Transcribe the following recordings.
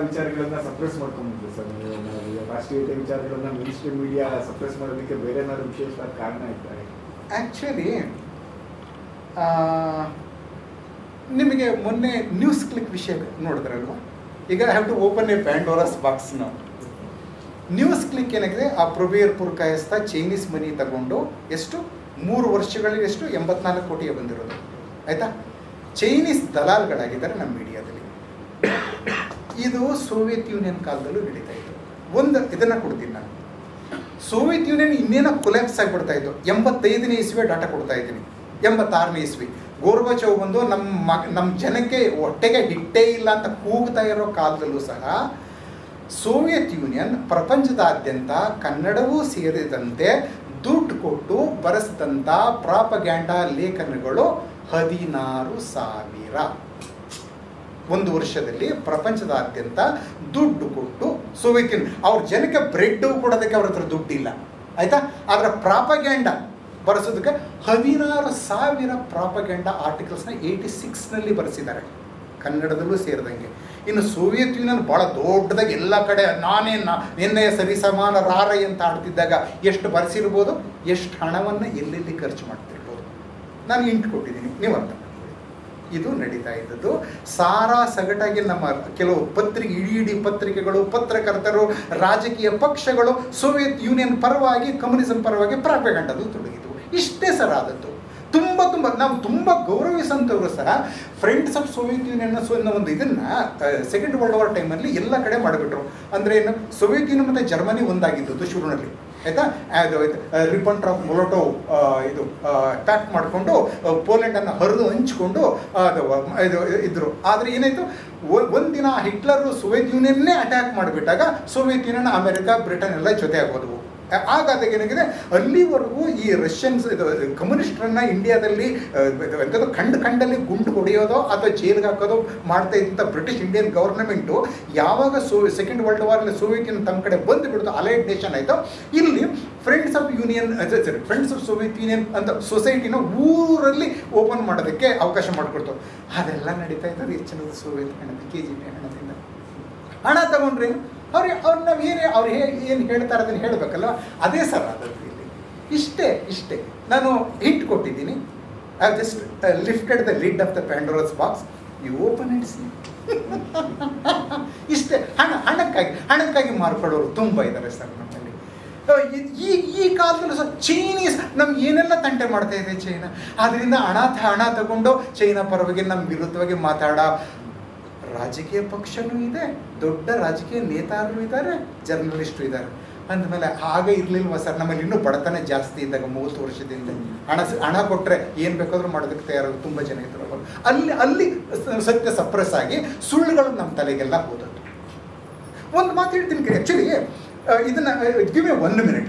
ವಿಚಾರಗಳನ್ನ suppress ಮಾಡ್ಕೊಂಡ್ಬಿಟ್ರು sir ನೀವು ನಾವು ಈಗ ರಾಷ್ಟ್ರೀಯತೆ ವಿಚಾರಗಳನ್ನ ಮಿನಿಸ್ಟ್ರಿ ಮೀಡಿಯಾ ಸಪ್ರೆಸ್ ಮಾಡೋದಕ್ಕೆ ಬೇರೆ ಏನಾದ್ರು ವಿಶೇಷವಾದ ಕಾರಣ ಇದ್ದಾರೆ ಆ್ಯಕ್ಚುಲಿ ನಿಮಗೆ ಮೊನ್ನೆ ನ್ಯೂಸ್ ಕ್ಲಿಕ್ ವಿಷಯ ನೋಡಿದ್ರಲ್ವ ಈಗ I have to open a Pandora's box ನಾವು ನ್ಯೂಸ್ ಕ್ಲಿಕ್ ಏನಾಗಿದೆ ಆ ಪ್ರೊಬೇರ್ ಪುರ್ಕಾಯಸ್ತ ಚೈನೀಸ್ ಮನಿ ತಗೊಂಡು ಎಷ್ಟು ಮೂರು ವರ್ಷಗಳಲ್ಲಿ ಎಷ್ಟು ಎಂಬತ್ನಾಲ್ಕು ಕೋಟಿಗೆ ಬಂದಿರೋದು ಆಯಿತಾ ಚೈನೀಸ್ ದಲಾಲ್ಗಳಾಗಿದ್ದಾರೆ ನಮ್ಮ ಮೀಡಿಯಾದಲ್ಲಿ ಇದು ಸೋವಿಯತ್ ಯೂನಿಯನ್ ಕಾಲದಲ್ಲೂ ನಡೀತಾ ಇತ್ತು ಒಂದು ಇದನ್ನು ಕೊಡ್ತೀನಿ ನಾನು ಸೋವಿಯತ್ ಯೂನಿಯನ್ ಇನ್ನೇನೋ ಕೊಲ್ಯಾಪ್ಸ್ ಆಗಿಬಿಡ್ತಾ ಇತ್ತು ಎಂಬತ್ತೈದನೇ ಇಸ್ವಿ ಡಾಟಾ ಕೊಡ್ತಾ ಇದ್ದೀನಿ ಎಂಬತ್ತಾರನೇ ಇಸ್ವಿ ಗೋರ್ಬಚವ್ ಬಂದು ನಮ್ಮ ಮ ನಮ್ಮ ಜನಕ್ಕೆ ಹೊಟ್ಟೆಗೆ ಹಿಟ್ಟೇ ಇಲ್ಲ ಅಂತ ಕೂಗ್ತಾ ಇರೋ ಕಾಲದಲ್ಲೂ ಸಹ ಸೋವಿಯತ್ ಯೂನಿಯನ್ ಪ್ರಪಂಚದಾದ್ಯಂತ ಕನ್ನಡವೂ ಸೇರಿದಂತೆ ದುಡ್ಡು ಕೊಟ್ಟು ಬರೆಸಿದಂಥ ಪ್ರಾಪಗ್ಯಾಂಡ ಲೇಖನಗಳು ಹದಿನಾರು ಸಾವಿರ ಒಂದು ವರ್ಷದಲ್ಲಿ ಪ್ರಪಂಚದಾದ್ಯಂತ ದುಡ್ಡು ಕೊಟ್ಟು ಸೋವಿಯತ್ ಯೂನಿಯನ್ ಅವ್ರ ಜನಕ್ಕೆ ಬ್ರೆಡ್ ಕೊಡೋದಕ್ಕೆ ಅವ್ರ ಹತ್ರ ದುಡ್ಡಿಲ್ಲ ಆಯ್ತಾ ಅದರ ಪ್ರಾಪಗ್ಯಾಂಡ ಬರೆಸೋದಕ್ಕೆ ಹದಿನಾರು ಸಾವಿರ ಪ್ರಾಪಗ್ಯಾಂಡ ಆರ್ಟಿಕಲ್ಸ್ನ ಏಯ್ಟಿ ಸಿಕ್ಸ್ನಲ್ಲಿ ಬರೆಸಿದ್ದಾರೆ ಕನ್ನಡದಲ್ಲೂ ಸೇರಿದಂಗೆ ಇನ್ನು ಸೋವಿಯತ್ ಯೂನಿಯನ್ ಭಾಳ ದೊಡ್ಡದಾಗಿ ಎಲ್ಲ ಕಡೆ ನಾನೇ ನಾ ನಿನ್ನೆ ಸರಿಸಮಾನ ರಾರೈ ಅಂತ ಆಡ್ತಿದ್ದಾಗ ಎಷ್ಟು ಬರೆಸಿರ್ಬೋದು ಎಷ್ಟು ಹಣವನ್ನು ಎಲ್ಲೆಲ್ಲಿ ಖರ್ಚು ಮಾಡ್ತಿರ್ಬೋದು ನಾನು ಇಂಟ್ ಕೊಟ್ಟಿದ್ದೀನಿ ನೀವು ಅರ್ಥ ಮಾಡ್ಕೊಳ್ಳಿ. ಇದು ನಡೀತಾ ಇದ್ದದ್ದು ಸಾರಾ ಸಗಟಾಗಿ ನಮ್ಮ ಕೆಲವು ಪತ್ರಿಕೆ ಇಡೀ ಇಡೀ ಪತ್ರಿಕೆಗಳು ಪತ್ರಕರ್ತರು ರಾಜಕೀಯ ಪಕ್ಷಗಳು ಸೋವಿಯತ್ ಯೂನಿಯನ್ ಪರವಾಗಿ ಕಮ್ಯುನಿಸಂ ಪರವಾಗಿ ಪ್ರಾಪಗಂಡದಲ್ಲಿ ತೊಡಗಿದ್ವು ಇಷ್ಟೇ ಸರ್ ಆದದ್ದು ತುಂಬ ತುಂಬ ನಾವು ತುಂಬ ಗೌರವಿಸಂಥವ್ರು ಸಹ friends of Soviet Union so ಅನ್ನೋ ಒಂದು ಇದನ್ನು ಸೆಕೆಂಡ್ ವರ್ಲ್ಡ್ ವಾರ್ ಟೈಮಲ್ಲಿ ಎಲ್ಲ ಕಡೆ ಮಾಡಿಬಿಟ್ರು ಅಂದರೆ ಏನು ಸೋವಿಯತ್ ಯೂನಿಯನ್ ಮತ್ತು ಜರ್ಮನಿ ಒಂದಾಗಿದ್ದದ್ದು ಶುರುವಿನಲ್ಲಿ ಆಯಿತಾ ಅದು ರಿಪಂಟ್ ಆಫ್ ಮೊಲೋಟೋ ಇದು ಪ್ಯಾಕ್ ಮಾಡಿಕೊಂಡು ಪೋಲೆಂಡನ್ನು ಹರಿದು ಹಂಚಿಕೊಂಡು ಅದು ಇದು ಇದ್ರು ಆದರೆ ಏನಾಯಿತು ಒಂದಿನ ಹಿಟ್ಲರು ಸೋವಿಯತ್ ಯೂನಿಯನ್ನೇ ಅಟ್ಯಾಕ್ ಮಾಡಿಬಿಟ್ಟಾಗ ಸೋವಿಯತ್ ಯೂನಿಯನ್ ಅಮೆರಿಕ ಬ್ರಿಟನ್ ಎಲ್ಲ ಜೊತೆ ಆಗೋದವು ಆಗಾದಾಗ ಏನಾಗಿದೆ ಅಲ್ಲಿವರೆಗೂ ಈ ರಷ್ಯನ್ಸ್ ಇದು ಕಮ್ಯುನಿಸ್ಟ್ರನ್ನ ಇಂಡಿಯಾದಲ್ಲಿ ಎಂಥದ್ದು ಖಂಡ ಖಂಡಲ್ಲಿ ಗುಂಡು ಹೊಡೆಯೋದೋ ಅಥವಾ ಜೈಲಿಗೆ ಹಾಕೋದು ಮಾಡ್ತಾ ಇದ್ದಂಥ ಬ್ರಿಟಿಷ್ ಇಂಡಿಯನ್ ಗೌರ್ನಮೆಂಟು ಯಾವಾಗ ಸೋ ಸೆಕೆಂಡ್ ವರ್ಲ್ಡ್ ವಾರಲ್ಲಿ ಸೋವಿಯತ್ ಯೂನಿಯನ್ ತಮ್ಮ ಕಡೆ ಬಂದು ಬಿಡ್ತು ಅಲೈಡ್ ನೇಷನ್ ಆಯಿತು ಇಲ್ಲಿ ಫ್ರೆಂಡ್ಸ್ ಆಫ್ ಯೂನಿಯನ್ ಸರಿ ಫ್ರೆಂಡ್ಸ್ ಆಫ್ ಸೋವಿಯತ್ ಯೂನಿಯನ್ ಅಂತ ಸೊಸೈಟಿನ ಊರಲ್ಲಿ ಓಪನ್ ಮಾಡೋದಕ್ಕೆ ಅವಕಾಶ ಮಾಡಿಕೊಡ್ತು ಅದೆಲ್ಲ ನಡೀತಾ ಇದ್ದದ್ದು ಹೆಚ್ಚಿನದು ಸೋವಿಯತ್ ಹಣದ ಕೆ ಜಿ ಪಿ ಹಣದಿಂದ ಹಣ ತಗೊಂಡ್ರೆ ಅವ್ರಿಗೆ ಅವ್ರು ನಾವು ಏನು ಅವ್ರು ಹೇ ಏನು ಹೇಳ್ತಾರೆ ಅದನ್ನು ಹೇಳಬೇಕಲ್ಲ ಅದೇ ಸರ್ ಅದರಲ್ಲಿ ಇಲ್ಲಿ ಇಷ್ಟೇ ಇಷ್ಟೇ ನಾನು ಹಿಟ್ ಕೊಟ್ಟಿದ್ದೀನಿ I just lifted the lid of the Pandora's box you open it see ಇಷ್ಟೇ ಹಣ ಹಣಕ್ಕಾಗಿ ಹಣಕ್ಕಾಗಿ ಮಾರ್ಕೊಳ್ಳೋರು ತುಂಬ ಇದ್ದಾರೆ ಸರ್ ನಮ್ಮಲ್ಲಿ ಈ ಈ ಕಾಲದಲ್ಲೂ ಸಹ ಚೈನೀಸ್ ನಮ್ಗೆ ಏನೆಲ್ಲ ತಂಟೆ ಮಾಡ್ತಾ ಇದೆ ಚೈನಾ ಅದರಿಂದ ಹಣ ಹಣ ತಗೊಂಡು ಚೈನಾ ಪರವಾಗಿ ನಮ್ಮ ವಿರುದ್ಧವಾಗಿ ಮಾತಾಡ ರಾಜಕೀಯ ಪಕ್ಷನೂ ಇದೆ ದೊಡ್ಡ ರಾಜಕೀಯ ನೇತಾರರು ಇದ್ದಾರೆ ಜರ್ನಲಿಸ್ಟು ಇದ್ದಾರೆ ಅಂದಮೇಲೆ ಆಗ ಇರಲಿಲ್ವ ಸರ್ ನಮ್ಮಲ್ಲಿ ಇನ್ನೂ ಬಡತನ ಜಾಸ್ತಿ ಇದ್ದಾಗ ಮೂವತ್ತು ವರ್ಷದಿಂದ ಹಣ ಹಣ ಕೊಟ್ಟರೆ ಏನು ಬೇಕಾದ್ರೂ ಮಾಡೋದಕ್ಕೆ ತಯಾರಾಗ ತುಂಬ ಜನ ಇದ್ರು ಅವಾಗ. ಅಲ್ಲಿ ಅಲ್ಲಿ ಸತ್ಯ ಸಪ್ರೆಸ್ ಆಗಿ ಸುಳ್ಳುಗಳು ನಮ್ಮ ತಲೆಗೆಲ್ಲ ಹೋದದ್ದು ಒಂದು ಮಾತು ಹೇಳ್ತೀನಿ ಆ್ಯಕ್ಚುಲಿ ಇದನ್ನು ಗಿವ್ ಎ ಒನ್ ಮಿನಿಟ್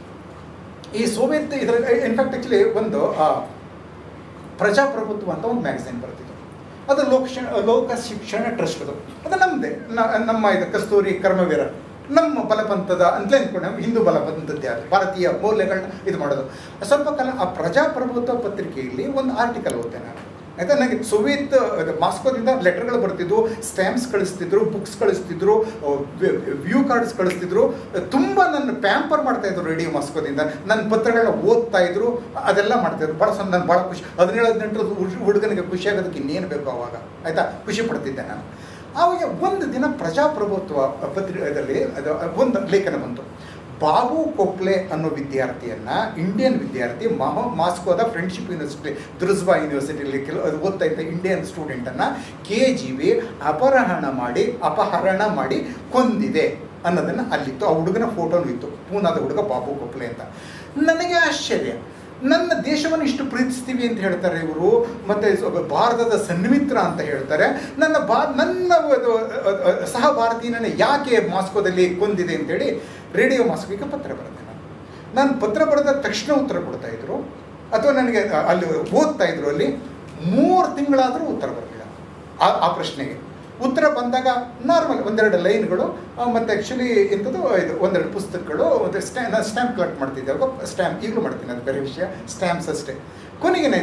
ಈ ಸೋವಿಯತ್ ಇದರ ಇನ್ಫ್ಯಾಕ್ಟ್ ಆ್ಯಕ್ಚುಲಿ ಒಂದು ಪ್ರಜಾಪ್ರಭುತ್ವ ಅಂತ ಒಂದು ಮ್ಯಾಗಝೈನ್ ಬರ್ತಿತ್ತು ಅದು ಲೋಕ ಲೋಕ ಶಿಕ್ಷಣ ಟ್ರಸ್ಟ್ ಅದು ಅದು ನಮ್ಮದೇ ನಮ್ಮ ಇದು ಕಸ್ತೂರಿ ಕರ್ಮವೀರ ನಮ್ಮ ಬಲಪಂಥದ ಅಂತಲೇ ಅಂದ್ಕೊಂಡು ನಾವು ಹಿಂದೂ ಬಲಪಂಥದ್ದೇ ಅದು ಭಾರತೀಯ ಮೌಲ್ಯಗಳನ್ನ ಇದು ಮಾಡೋದು ಸ್ವಲ್ಪ ಕಾಲ ಆ ಪ್ರಜಾಪ್ರಭುತ್ವ ಪತ್ರಿಕೆಯಲ್ಲಿ ಒಂದು ಆರ್ಟಿಕಲ್ ಓದ್ತೆ ನಾನು ಆಯ್ತಾ ನನಗೆ ಸೋವಿಯತ್ ಮಾಸ್ಕೋದಿಂದ ಲೆಟರ್ಗಳು ಬರ್ತಿದ್ವು ಸ್ಟ್ಯಾಂಪ್ಸ್ ಕಳಿಸ್ತಿದ್ರು ಬುಕ್ಸ್ ಕಳಿಸ್ತಿದ್ರು ವ್ಯೂ ಕಾರ್ಡ್ಸ್ ಕಳಿಸ್ತಿದ್ರು ತುಂಬ ನನ್ನ ಪ್ಯಾಂಪರ್ ಮಾಡ್ತಾ ಇದ್ರು ರೇಡಿಯೋ ಮಾಸ್ಕೋದಿಂದ ನನ್ನ ಪತ್ರಗಳನ್ನ ಓದ್ತಾ ಇದ್ರು ಅದೆಲ್ಲ ಮಾಡ್ತಾಯಿದ್ರು ಭಾಳ ಸಣ್ಣ ನಾನು ಭಾಳ ಖುಷಿ ಹದಿನೇಳು ಹದಿನೆಂಟರ ಹುಡುಗನಿಗೆ ಖುಷಿ ಆಗೋದಕ್ಕೆ ಇನ್ನೇನು ಬೇಕು ಅವಾಗ ಆಯಿತಾ ಖುಷಿ ಪಡ್ತಿದ್ದೆ ನಾನು ಆವಾಗ ಒಂದು ದಿನ ಪ್ರಜಾಪ್ರಭುತ್ವ ಪತ್ರಿಕೆಯಲ್ಲಿ ಅದು ಒಂದು ಲೇಖನ ಬಂತು ಬಾಬು ಕೊಪ್ಲೆ ಅನ್ನೋ ವಿದ್ಯಾರ್ಥಿಯನ್ನ ಇಂಡಿಯನ್ ವಿದ್ಯಾರ್ಥಿ ಮಹೋ ಮಾಸ್ಕೋದ ಫ್ರೆಂಡ್ಶಿಪ್ ಯೂನಿವರ್ಸಿಟಿ ದುರ್ಸ್ಬಾ ಯೂನಿವರ್ಸಿಟಿಯಲ್ಲಿ ಕೆಲ ಅದು ಓದ್ತಾ ಇದ್ದ ಇಂಡಿಯನ್ ಸ್ಟೂಡೆಂಟನ್ನು ಕೆ ಜಿ ಬಿ ಅಪಹರಣ ಮಾಡಿ ಅಪಹರಣ ಮಾಡಿ ಕೊಂದಿದೆ ಅನ್ನೋದನ್ನು ಅಲ್ಲಿತ್ತು ಆ ಹುಡುಗನ ಫೋಟೋನು ಇತ್ತು ಪೂನಾದ ಹುಡುಗ ಬಾಬು ಕೊಪ್ಲೆ ಅಂತ ನನಗೆ ಆಶ್ಚರ್ಯ ನನ್ನ ದೇಶವನ್ನು ಇಷ್ಟು ಪ್ರೀತಿಸ್ತೀವಿ ಅಂತ ಹೇಳ್ತಾರೆ ಇವರು ಮತ್ತು ಭಾರತದ ಸನ್ಮಿತ್ರ ಅಂತ ಹೇಳ್ತಾರೆ ನನ್ನ ಬಾ ನನ್ನ ಸಹ ಭಾರತೀಯನ ಯಾಕೆ ಮಾಸ್ಕೋದಲ್ಲಿ ಕೊಂದಿದೆ ಅಂತೇಳಿ ರೇಡಿಯೋ ಮಾಸ್ಕೋಗೆ ಪತ್ರ ಬರೆದೆ ನಾನು ನಾನು ಪತ್ರ ಬರೆದ ತಕ್ಷಣ ಉತ್ತರ ಕೊಡ್ತಾ ಇದ್ರು ಅಥವಾ ನನಗೆ ಅಲ್ಲಿ ಓದ್ತಾ ಇದ್ರು ಅಲ್ಲಿ ಮೂರು ತಿಂಗಳಾದರೂ ಉತ್ತರ ಬರಲಿಲ್ಲ ಆ ಆ ಪ್ರಶ್ನೆಗೆ ಉತ್ತರ ಬಂದಾಗ ನಾರ್ಮಲ್ ಒಂದೆರಡು ಲೈನ್ಗಳು ಮತ್ತು ಆ್ಯಕ್ಚುಲಿ ಎಂಥದ್ದು ಇದು ಒಂದೆರಡು ಪುಸ್ತಕಗಳು ಮತ್ತು ಸ್ಟ್ಯಾ ನಾನು ಸ್ಟ್ಯಾಂಪ್ ಕಲೆಕ್ಟ್ ಮಾಡ್ತಿದ್ದೆ ಅವಾಗ ಸ್ಟ್ಯಾಂಪ್ ಈಗಲೂ ಮಾಡ್ತೀನಿ ಅದು ಬೇರೆ ವಿಷಯ ಸ್ಟ್ಯಾಂಪ್ಸ್ ಅಷ್ಟೇ ಕೊನೆಗೇನಾಯಿತು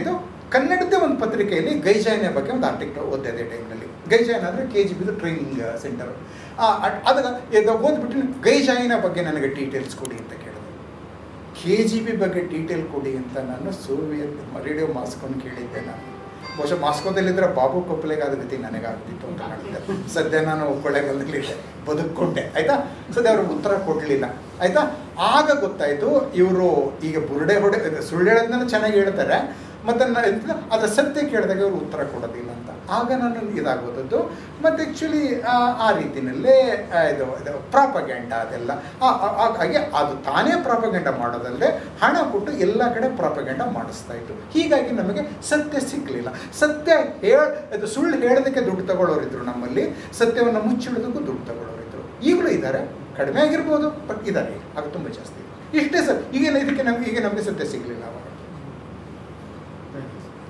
ಕನ್ನಡದೇ ಒಂದು ಪತ್ರಿಕೆಯಲ್ಲಿ ಗೈಜಾಯನ ಬಗ್ಗೆ ಒಂದು ಆರ್ಟಿಕಲ್ ಓದಿದೆ ಟೈಮ್ನಲ್ಲಿ ಗೈಜಾಯನ ಅಂದರೆ ಕೆ ಜಿ ಬಿದು ಟ್ರೈನಿಂಗ್ ಸೆಂಟರ್ ಅದನ್ನ ಇದು ಓದ್ಬಿಟ್ಟು ಗೈಜಾಯನ ಬಗ್ಗೆ ನನಗೆ ಡೀಟೇಲ್ಸ್ ಕೊಡಿ ಅಂತ ಕೇಳಿದೆ ಕೆ ಜಿ ಬಿ ಬಗ್ಗೆ ಡೀಟೇಲ್ ಕೊಡಿ ಅಂತ ನಾನು ಸೋವಿಯತ್ ರೇಡಿಯೋ ಮಾಸ್ಕೊಂಡು ಕೇಳಿದ್ದೆ ನಾನು ಬಹುಶಃ ಮಾಸ್ಕೋದಲ್ಲಿದ್ದರೆ ಬಾಬು ಕೊಪ್ಪಲೆಗೆ ಆದ ಗತಿ ನನಗಾಗ್ತಿತ್ತು ಅಂತ ಮಾಡಿದ್ದೆ ಸದ್ಯ ನಾನು ಕೊಳ್ಳೇಗಾಲದಲ್ಲಿದ್ದೆ ಬದುಕೊಂಡೆ ಆಯ್ತಾ ಸದ್ಯ ಅವರು ಉತ್ತರ ಕೊಡಲಿಲ್ಲ ಆಯ್ತಾ ಆಗ ಗೊತ್ತಾಯಿತು ಇವರು ಈಗ ಬುರುಡೆ ಹೊಡೆ ಸುಳ್ಳು ಹೇಳೋದನ್ನ ಚೆನ್ನಾಗಿ ಹೇಳ್ತಾರೆ ಮತ್ತು ಅದರ ಸತ್ಯ ಕೇಳಿದಾಗ ಇವರು ಉತ್ತರ ಕೊಡೋದಿಲ್ಲ ಅಂತ ಆಗ ನಾನು ಇದಾಗೋದದ್ದು ಮತ್ತು ಆ್ಯಕ್ಚುಲಿ ಆ ರೀತಿಯಲ್ಲೇ ಆ, ಇದು ಇದು ಪ್ರಾಪಗ್ಯಾಂಡ ಅದೆಲ್ಲ ಆ- ಆ- ಹಾಗಾಗಿ ಅದು ತಾನೇ ಪ್ರಾಪಗ್ಯಾಂಡ ಮಾಡೋದಲ್ಲದೆ ಹಣ ಕೊಟ್ಟು ಎಲ್ಲ ಕಡೆ ಪ್ರಾಪಗ್ಯಾಂಡ ಮಾಡಿಸ್ತಾ ಇತ್ತು ಹೀಗಾಗಿ ನಮಗೆ ಸತ್ಯ ಸಿಕ್ಕಲಿಲ್ಲ ಸತ್ಯ ಹೇಳ ಇದು ಸುಳ್ಳು ಹೇಳೋದಕ್ಕೆ ದುಡ್ಡು ತಗೊಳ್ಳೋರಿದ್ರು ನಮ್ಮಲ್ಲಿ ಸತ್ಯವನ್ನು ಮುಚ್ಚಿಡೋದಕ್ಕೂ ದುಡ್ಡು ತಗೊಳ್ಳೋರಿದ್ರು ಈಗಲೂ ಇದ್ದಾರೆ ಕಡಿಮೆ ಆಗಿರ್ಬೋದು ಬಟ್ ಇದ್ದಾರೆ ಆಗ ತುಂಬ ಜಾಸ್ತಿ ಇದೆ. ಇಷ್ಟೇ ಸರ್ ಈಗ ಇದಕ್ಕೆ ನಮ್ಗೆ ಈಗ ನಮಗೆ ಸತ್ಯ ಸಿಗಲಿಲ್ಲ ಅವಾಗ Thank you.